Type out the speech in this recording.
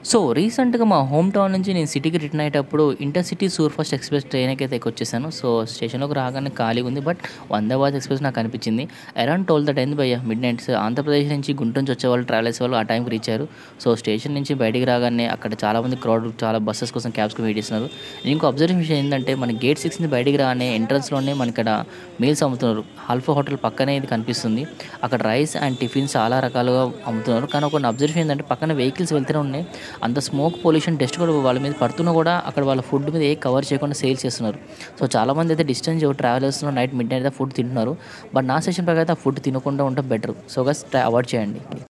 So రీసెంట్‌గా మా home town నుంచి నేను సిటీకి రిటర్న్ అయ్యేటప్పుడు ఇంటర్‌సిటీ సూపర్‌ఫాస్ట్ ఎక్స్‌ప్రెస్ ట్రైన్‌కి అయితే ఎక్కొచ్చేసాను. సో స్టేషన్‌లోకి రాగానే ఖాళీగా ఉంది. బట్ వందే భారత్ ఎక్స్‌ప్రెస్ నాకు కనిపించింది. అరౌండ్ 12:30 అయింది భయ్యా మిడ్‌నైట్. సో ఆంధ్రప్రదేశ్ నుంచి గుంటూరు నుంచి వచ్చేవాళ్ళు ట్రావెల్ చేసేవాళ్ళు ఆ టైంకి రీచ్ అయ్యారు. సో స్టేషన్ నుంచి బయటికి రాగానే అక్కడ చాలామంది క్రౌడ్ చాలా బసెస్ కోసం క్యాబ్స్‌కి వెయిట్ చేస్తున్నారు. ఇంకో అబ్జర్వేషన్ విషయం ఏంటంటే మన గేట్ 6 నుంచి బయటికి రాగానే ఎంట్రన్స్‌లోనే మనకిక్కడ మీల్స్ అమ్ముతున్నారు. ఆల్ఫా హోటల్ పక్కనే ఇది కనిపిస్తుంది. అక్కడ రైస్ అండ్ టిఫిన్స్ చాలా రకాలుగా అమ్ముతున్నారు. కానీ ఒక అబ్జర్వేషన్ ఏంటంటే పక్కన వెహికల్స్ వెళ్తూనే ఉన్నాయి. అంత స్మోక్ పొల్యూషన్ డస్ట్ కూడా వాళ్ళ మీద పడుతున్నా కూడా అక్కడ వాళ్ళ ఫుడ్ మీద ఏ కవర్ చేయకుండా సేల్స్ చేస్తున్నారు. సో చాలామంది అయితే డిస్టెన్స్ ట్రావెల్ చేస్తున్నారు. నైట్ మిడ్‌నైట్ అయితే ఫుడ్ తింటున్నారు. బట్ నా సజెషన్ ప్రకారం అయితే ఆ ఫుడ్ తినకుండా ఉండడం బెటర్. సో గైస్ అవాయిడ్ చేయండి.